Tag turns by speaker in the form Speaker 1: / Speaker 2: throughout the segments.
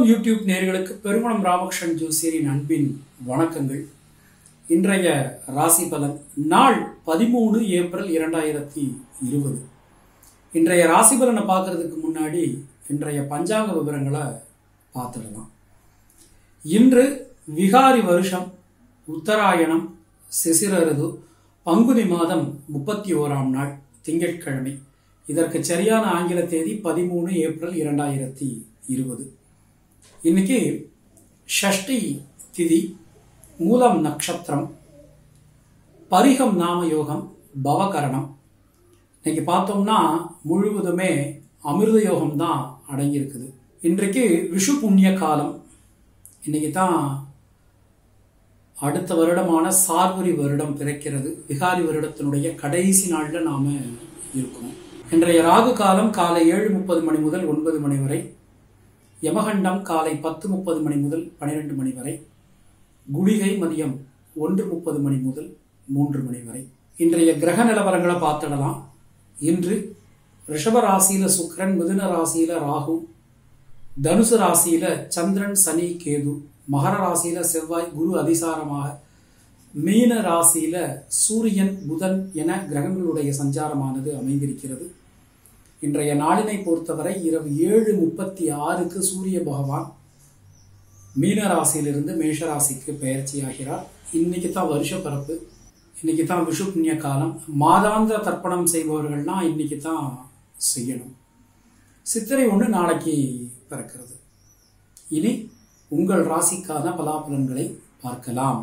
Speaker 1: சிவம் YouTube நேயர்களுக்கு பெருமணம் ராமகிருஷ்ணன் ஜோசியரின் அன்பின் வணக்கங்கள் இன்றைய ராசி பலன் நாள் பதிமூணு ஏப்ரல் இரண்டாயிரத்தி இருபது இன்றைய ராசி பலனை பார்க்கறதுக்கு முன்னாடி இன்றைய பஞ்சாங்க விவரங்களை பார்த்துடலாம் இன்று விகாரி வருஷம் உத்தராயணம் சிசிரருது பங்குனி மாதம் முப்பத்தி ஓராம் நாள் திங்கட்கிழமை இதற்கு சரியான ஆங்கில தேதி பதிமூணு ஏப்ரல் இரண்டாயிரத்தி இருபது இன்னைக்கு ஷஷ்டி திதி மூலம் நட்சத்திரம் பரிகம் நாம யோகம் பவகரணம் இன்னைக்கு பார்த்தோம்னா முழுவதுமே அமிர்த யோகம் தான் அடங்கியிருக்குது இன்றைக்கு விஷு புண்ணிய காலம் இன்னைக்கு தான் அடுத்த வருடமான சார்வரி வருடம் பிறக்கிறது விகாரி வருடத்தினுடைய கடைசி நாளில் நாம் இருக்கோம் இன்றைய ராகு காலம் காலை ஏழு முப்பது மணி முதல் ஒன்பது மணி வரை யமகண்டம் காலை பத்து முப்பது மணி முதல் பன்னிரெண்டு மணி வரை குளிகை மதியம் ஒன்று முப்பது மணி முதல் மூன்று மணி வரை இன்றைய கிரக நிலவரங்களை பார்த்துடலாம் இன்று ரிஷப ராசியில சுக்கிரன் மிதுன ராசியில ராகு தனுசு ராசியில சந்திரன் சனி கேது மகர ராசியில செவ்வாய் குரு அதிசாரமாக மீன ராசியில சூரியன் புதன் என கிரகங்களுடைய சஞ்சாரமானது அமைந்திருக்கிறது இன்றைய நாளினை பொறுத்தவரை இரவு ஏழு முப்பத்தி ஆறுக்கு சூரிய பகவான் மீன ராசியிலிருந்து மேஷ ராசிக்கு பெயர்ச்சியாகிறார் இன்னைக்கு தான் வருஷ பிறப்பு இன்னைக்கு தான் விஷு புண்ணிய காலம் மாதாந்திர தர்ப்பணம் செய்பவர்கள்னா இன்னைக்கு தான் செய்யணும் சித்திரை ஒன்று நாளைக்கு பிறக்கிறது இனி உங்கள் ராசிக்கான பலாபலன்களை பார்க்கலாம்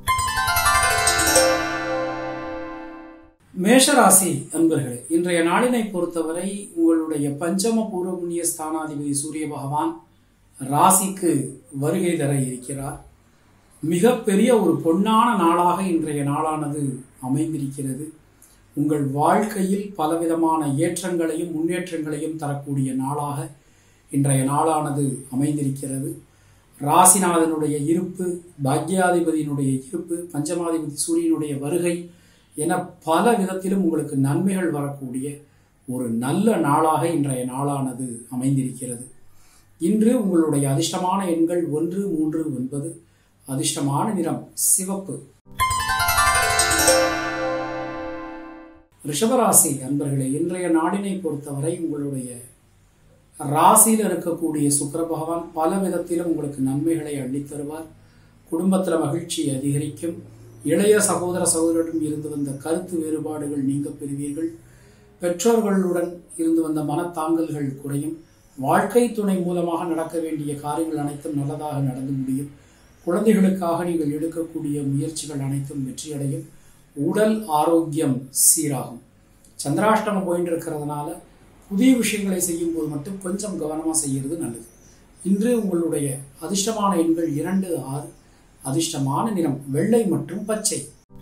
Speaker 1: மேஷராசி அன்பர்களே இன்றைய நாளினை பொறுத்தவரை உங்களுடைய பஞ்சம பூர்வ புண்ணிய ஸ்தானாதிபதி சூரிய பகவான் ராசிக்கு வருகை தர இருக்கிறார் மிகப்பெரிய ஒரு பொன்னான நாளாக இன்றைய நாளானது அமைந்திருக்கிறது உங்கள் வாழ்க்கையில் பலவிதமான ஏற்றங்களையும் முன்னேற்றங்களையும் தரக்கூடிய நாளாக இன்றைய நாளானது அமைந்திருக்கிறது ராசிநாதனுடைய இருப்பு பாக்யாதிபதியினுடைய இருப்பு பஞ்சமாதிபதி சூரியனுடைய வருகை என பல விதத்திலும் உங்களுக்கு நன்மைகள் வரக்கூடிய ஒரு நல்ல நாளாக இன்றைய நாளானது அமைந்திருக்கிறது இன்று உங்களுடைய அதிர்ஷ்டமான எண்கள் ஒன்று மூன்று ஒன்பது அதிர்ஷ்டமான நிறம் சிவப்பு ரிஷபராசி அன்பர்களே இன்றைய நாடினை பொறுத்தவரை உங்களுடைய ராசியில் இருக்கக்கூடிய சுக்கர பகவான் பல விதத்திலும் உங்களுக்கு நன்மைகளை அள்ளித் தருவார் குடும்பத்தில் மகிழ்ச்சி அதிகரிக்கும் இளைய சகோதர சகோதரிடம் இருந்து வந்த கருத்து வேறுபாடுகள் நீங்க பெறுவீர்கள் பெற்றோர்களுடன் இருந்து வந்த மனத்தாங்கல்கள் குறையும் வாழ்க்கை துணை மூலமாக நடக்க வேண்டிய காரியங்கள் அனைத்தும் நல்லதாக நடந்து முடியும் குழந்தைகளுக்காக நீங்கள் எடுக்கக்கூடிய முயற்சிகள் அனைத்தும் வெற்றியடையும் உடல் ஆரோக்கியம் சீராகும் சந்திராஷ்டமம் போயிட்டு இருக்கிறதுனால புதிய விஷயங்களை செய்யும் போது மட்டும் கொஞ்சம் கவனமாக செய்கிறது நல்லது இன்று உங்களுடைய அதிர்ஷ்டமான எண்கள் இரண்டு ஆறு அதிர்ஷ்டமான நிறம் வெள்ளை மற்றும் பச்சை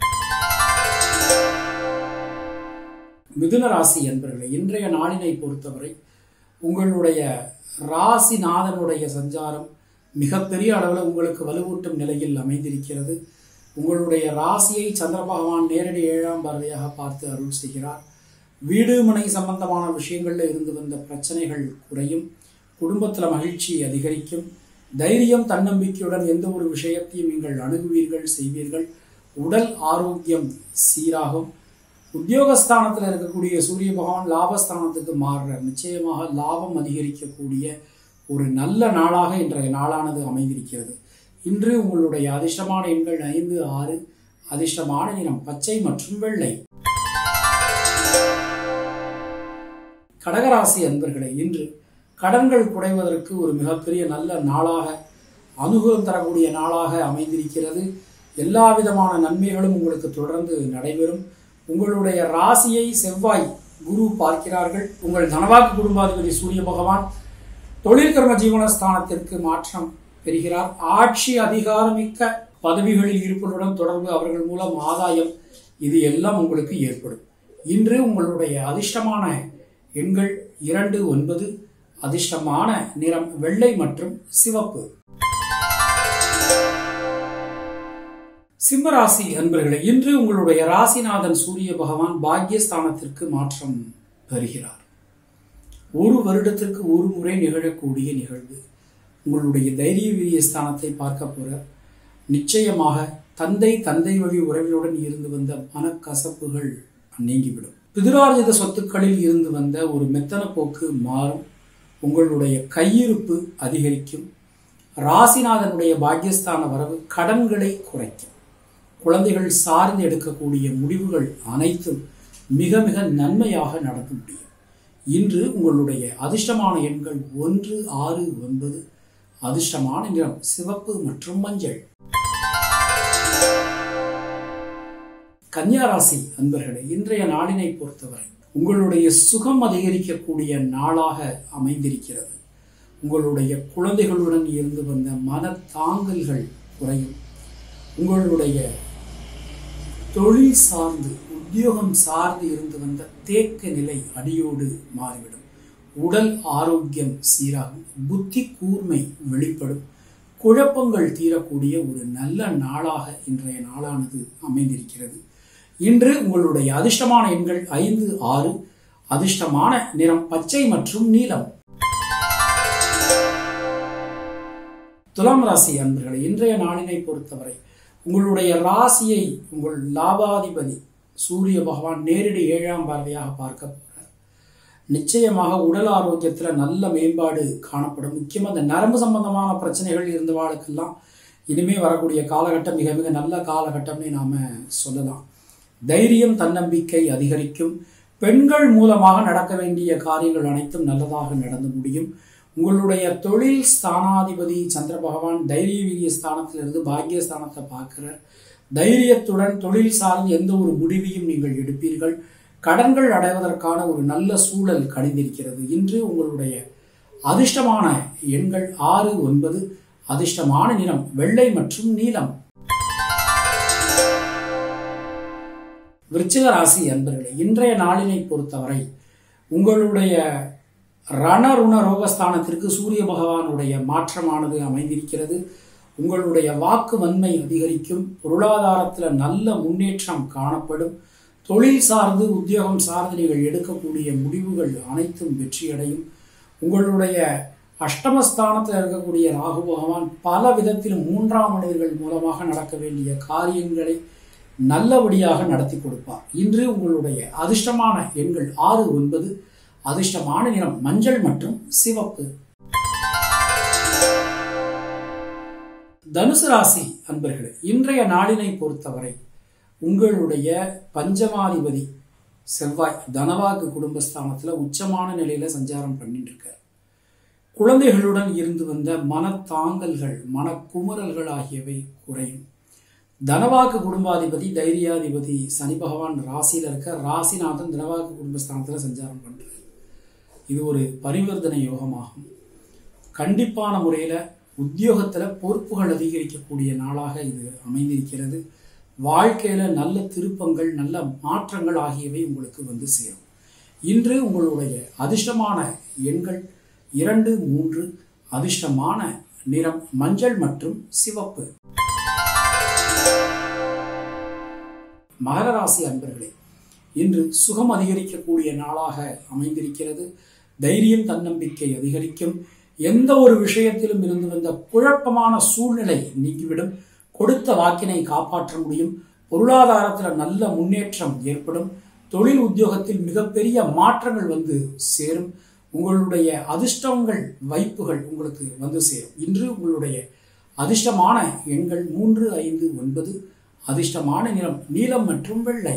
Speaker 1: மிதுன ராசி என்பவர்களை இன்றைய நாளினை பொறுத்தவரை உங்களுடைய ராசிநாதனுடைய சஞ்சாரம் மிகப்பெரிய அளவில் உங்களுக்கு வலுவூட்டும் நிலையில் அமைந்திருக்கிறது உங்களுடைய ராசியை சந்திர பகவான் நேரடி ஏழாம் பார்வையாக பார்த்து அருள் செய்கிறார் வீடு மனை சம்பந்தமான விஷயங்களில் இருந்து வந்த பிரச்சனைகள் குறையும் குடும்பத்தில் மகிழ்ச்சி அதிகரிக்கும் தைரியம் தன்னம்பிக்கையுடன் எந்த ஒரு விஷயத்தையும் நீங்கள் அணுகுவீர்கள் செய்வீர்கள் உடல் ஆரோக்கியம் சீராகும் உத்தியோகஸ்தானத்தில் இருக்கக்கூடிய சூரிய பகவான் லாபஸ்தானத்துக்கு மாறுறார் நிச்சயமாக லாபம் அதிகரிக்கக்கூடிய ஒரு நல்ல நாளாக இன்றைய நாளானது அமைந்திருக்கிறது இன்று உங்களுடைய அதிர்ஷ்டமான எண்கள் ஐந்து ஆறு அதிர்ஷ்டமான நிறம் பச்சை மற்றும் வெள்ளை கடகராசி அன்பர்களே இன்று கடன்கள் குறைவதற்கு ஒரு மிகப்பெரிய நல்ல நாளாக அனுகூலம் தரக்கூடிய நாளாக அமைந்திருக்கிறது எல்லா விதமான நன்மைகளும் உங்களுக்கு தொடர்ந்து நடைபெறும் உங்களுடைய ராசியை செவ்வாய் குரு பார்க்கிறார்கள் உங்கள் தனவாக்கு குடும்பாதிபதி சூரிய பகவான் தொழிற்கர்ம ஜீவனஸ்தானத்திற்கு மாற்றம் பெறுகிறார் ஆட்சி அதிகாரமிக்க பதவிகளில் இருப்பவருடன் தொடர்பு அவர்கள் மூலம் ஆதாயம் இது எல்லாம் உங்களுக்கு ஏற்படும் இன்று உங்களுடைய அதிர்ஷ்டமான எண்கள் இரண்டு ஒன்பது அதிர்ஷ்டமான நிறம் வெள்ளை மற்றும் சிவப்பு சிம்மராசி அன்பர்களே இன்று உங்களுடைய ராசிநாதன் சூரிய பகவான் பாக்யஸ்தானத்திற்கு மாற்றம் பெறுகிறார் ஒரு வருடத்திற்கு ஒரு முறை நிகழக்கூடிய நிகழ்வு உங்களுடைய தைரிய வீரிய ஸ்தானத்தை பார்க்க போற நிச்சயமாக தந்தை தந்தை வழி உறவிலுடன் இருந்து வந்த மனக்கசப்புகள் நீங்கிவிடும் பிதிரார்ஜித சொத்துக்களில் இருந்து வந்த ஒரு மெத்தன போக்கு மாறும் உங்களுடைய கையிருப்பு அதிகரிக்கும் ராசிநாதனுடைய பாக்கியஸ்தான வரவு கடன்களை குறைக்கும் குழந்தைகள் சார்ந்து எடுக்கக்கூடிய முடிவுகள் அனைத்தும் மிக மிக நன்மையாக நடக்க முடியும் இன்று உங்களுடைய அதிர்ஷ்டமான எண்கள் ஒன்று ஆறு ஒன்பது அதிர்ஷ்டமான நிறம் சிவப்பு மற்றும் மஞ்சள் கன்னியாராசி அன்பர்களே இன்றைய நாளினை பொறுத்தவரை உங்களுடைய சுகம் அதிகரிக்கக்கூடிய நாளாக அமைந்திருக்கிறது உங்களுடைய குழந்தைகளுடன் இருந்து வந்த மனத்தாங்கல்கள் குறையும் உங்களுடைய தொழில் சார்ந்து உத்தியோகம் சார்ந்து இருந்து வந்த தேக்க நிலை அடியோடு மாறிவிடும் உடல் ஆரோக்கியம் சீராகும் புத்தி கூர்மை வெளிப்படும் குழப்பங்கள் தீரக்கூடிய ஒரு நல்ல நாளாக இன்றைய நாளானது அமைந்திருக்கிறது இன்று உங்களுடைய அதிர்ஷ்டமான எண்கள் ஐந்து ஆறு அதிர்ஷ்டமான நிறம் பச்சை மற்றும் நீலம் துலாம் ராசி அன்பர்களை இன்றைய நாளினை பொறுத்தவரை உங்களுடைய ராசியை உங்கள் லாபாதிபதி சூரிய பகவான் நேரடி ஏழாம் பார்வையாக பார்க்க போறார் நிச்சயமாக உடல் ஆரோக்கியத்தில் நல்ல மேம்பாடு காணப்படும் முக்கியமாக இந்த நரம்பு சம்பந்தமான பிரச்சனைகள் இருந்தவாளுக்கெல்லாம் இனிமே வரக்கூடிய காலகட்டம் மிக மிக நல்ல காலகட்டம்னு நாம சொல்லலாம் தைரியம் தன்னம்பிக்கை அதிகரிக்கும் பெண்கள் மூலமாக நடக்க வேண்டிய காரியங்கள் அனைத்தும் நல்லதாக நடந்து முடியும் உங்களுடைய தொழில் ஸ்தானாதிபதி சந்திர பகவான் தைரிய வீரிய ஸ்தானத்திலிருந்து பாக்கிய ஸ்தானத்தை பார்க்கிறார் தைரியத்துடன் தொழில் சார்ந்து எந்த ஒரு முடிவையும் நீங்கள் எடுப்பீர்கள் கடன்கள் அடைவதற்கான ஒரு நல்ல சூழல் கணிந்திருக்கிறது இன்று உங்களுடைய அதிர்ஷ்டமான எண்கள் ஆறு ஒன்பது அதிர்ஷ்டமான நிறம் வெள்ளை மற்றும் நீலம் விருச்சிக ராசி அன்பர்களே இன்றைய நாளினை பொறுத்தவரை உங்களுடைய ரணருண ரோகஸ்தானத்திற்கு சூரிய பகவானுடைய மாற்றமானது அமைந்திருக்கிறது உங்களுடைய வாக்கு வன்மை அதிகரிக்கும் பொருளாதாரத்தில் நல்ல முன்னேற்றம் காணப்படும் தொழில் சார்ந்து உத்தியோகம் சார்ந்து நீங்கள் எடுக்கக்கூடிய முடிவுகள் அனைத்தும் வெற்றியடையும் உங்களுடைய அஷ்டமஸ்தானத்தில் இருக்கக்கூடிய ராகு பகவான் பல விதத்திலும் மூன்றாம் மனிதர்கள் மூலமாக நடக்க வேண்டிய காரியங்களை நல்லபடியாக நடத்தி கொடுப்பார் இன்று உங்களுடைய அதிர்ஷ்டமான எண்கள் ஆறு ஒன்பது அதிர்ஷ்டமான நிறம் மஞ்சள் மற்றும் சிவப்பு தனுசு ராசி அன்பர்களே இன்றைய நாளினை பொறுத்தவரை உங்களுடைய பஞ்சமாதிபதி செவ்வாய் தனவாக்கு குடும்பஸ்தானத்தில் உச்சமான நிலையில சஞ்சாரம் பண்ணிட்டு இருக்கார் குழந்தைகளுடன் இருந்து வந்த மனத்தாங்கல்கள் மனக்குமுறல்கள் ஆகியவை குறையும் தனவாக்கு குடும்பாதிபதி தைரியாதிபதி சனி பகவான் ராசியில் இருக்க ராசிநாதன் தனவாக்கு குடும்பஸ்தானத்தில் சஞ்சாரம் பண்ணுறாரு இது ஒரு பரிவர்த்தனை யோகமாகும் கண்டிப்பான முறையில் உத்தியோகத்தில் பொறுப்புகள் அதிகரிக்கக்கூடிய நாளாக இது அமைந்திருக்கிறது வாழ்க்கையில் நல்ல திருப்பங்கள் நல்ல மாற்றங்கள் ஆகியவை உங்களுக்கு வந்து சேரும் இன்று உங்களுடைய அதிர்ஷ்டமான எண்கள் இரண்டு மூன்று அதிர்ஷ்டமான நிறம் மஞ்சள் மற்றும் சிவப்பு மகர ராசி அன்பர்களே இன்று சுகம் அதிகரிக்கக்கூடிய நாளாக அமைந்திருக்கிறது தைரியம் தன்னம்பிக்கை அதிகரிக்கும் எந்த ஒரு விஷயத்திலும் இருந்து வந்த குழப்பமான சூழ்நிலை நீங்கிவிடும் கொடுத்த வாக்கினை காப்பாற்ற முடியும் பொருளாதாரத்தில் நல்ல முன்னேற்றம் ஏற்படும் தொழில் உத்தியோகத்தில் மிகப்பெரிய மாற்றங்கள் வந்து சேரும் உங்களுடைய அதிர்ஷ்டங்கள் வைப்புகள் உங்களுக்கு வந்து சேரும் இன்று உங்களுடைய அதிர்ஷ்டமான எண்கள் மூன்று ஐந்து ஒன்பது அதிர்ஷ்டமான நிறம் நீலம் மற்றும் வெள்ளை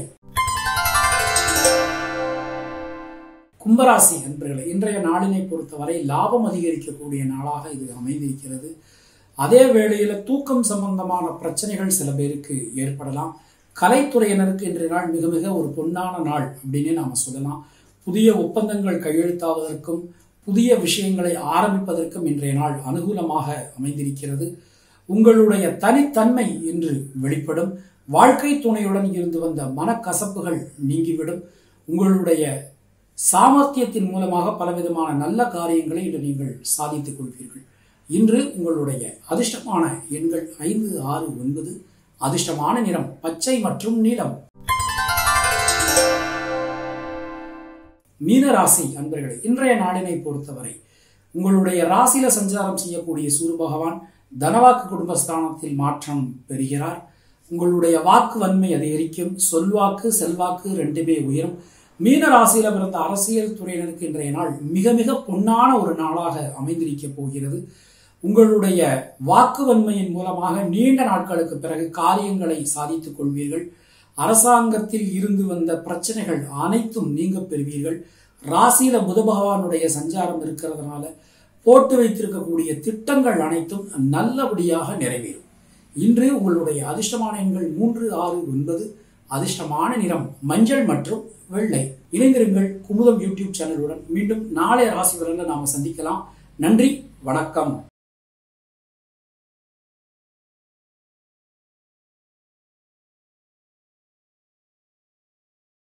Speaker 1: கும்பராசி அன்பர்களே இன்றைய நாளினை பொறுத்தவரை லாபம் அதிகரிக்கக்கூடிய நாளாக இது அமைந்திருக்கிறது அதே வேளையில தூக்கம் சம்பந்தமான பிரச்சனைகள் சில பேருக்கு ஏற்படலாம் கலைத்துறையினருக்கு இன்றைய நாள் மிக மிக ஒரு பொன்னான நாள் அப்படின்னு நாம சொல்லலாம் புதிய ஒப்பந்தங்கள் கையெழுத்தாவதற்கும் புதிய விஷயங்களை ஆரம்பிப்பதற்கும் இன்றைய நாள் அனுகூலமாக அமைந்திருக்கிறது உங்களுடைய தனித்தன்மை இன்று வெளிப்படும் வாழ்க்கை துணையுடன் இருந்து வந்த மனக்கசப்புகள் நீங்கிவிடும் உங்களுடைய சாமர்த்தியத்தின் மூலமாக பலவிதமான நல்ல காரியங்களை இன்று நீங்கள் சாதித்துக் கொள்வீர்கள் இன்று உங்களுடைய அதிர்ஷ்டமான எண்கள் ஐந்து ஆறு ஒன்பது அதிர்ஷ்டமான நிறம் பச்சை மற்றும் நீலம் மீனராசி அன்பர்களே இன்றைய நாளினை பொறுத்தவரை உங்களுடைய ராசியில சஞ்சாரம் செய்யக்கூடிய சூரிய பகவான் தனவாக்கு குடும்பஸ்தானத்தில் மாற்றம் பெறுகிறார் உங்களுடைய வாக்கு வன்மை அதிகரிக்கும் சொல்வாக்கு செல்வாக்கு ரெண்டுமே உயரும் மீன ராசியில பிறந்த அரசியல் துறையினருக்கு இன்றைய நாள் மிக மிக பொன்னான ஒரு நாளாக அமைந்திருக்க போகிறது உங்களுடைய வாக்கு வன்மையின் மூலமாக நீண்ட நாட்களுக்கு பிறகு காரியங்களை சாதித்துக் கொள்வீர்கள் அரசாங்கத்தில் இருந்து வந்த பிரச்சனைகள் அனைத்தும் நீங்க பெறுவீர்கள் ராசியில புத பகவானுடைய சஞ்சாரம் இருக்கிறதுனால போட்டு வைத்திருக்கக்கூடிய திட்டங்கள் அனைத்தும் நல்லபடியாக நிறைவேறும் இன்று உங்களுடைய அதிர்ஷ்டமான எண்கள் மூன்று ஆறு ஒன்பது அதிர்ஷ்டமான நிறம் மஞ்சள் மற்றும் வெள்ளை இணைந்திருங்கள் குமுதம் யூடியூப் சேனலுடன் மீண்டும் நாளை ராசி பலன்ல நாம சந்திக்கலாம் நன்றி வணக்கம்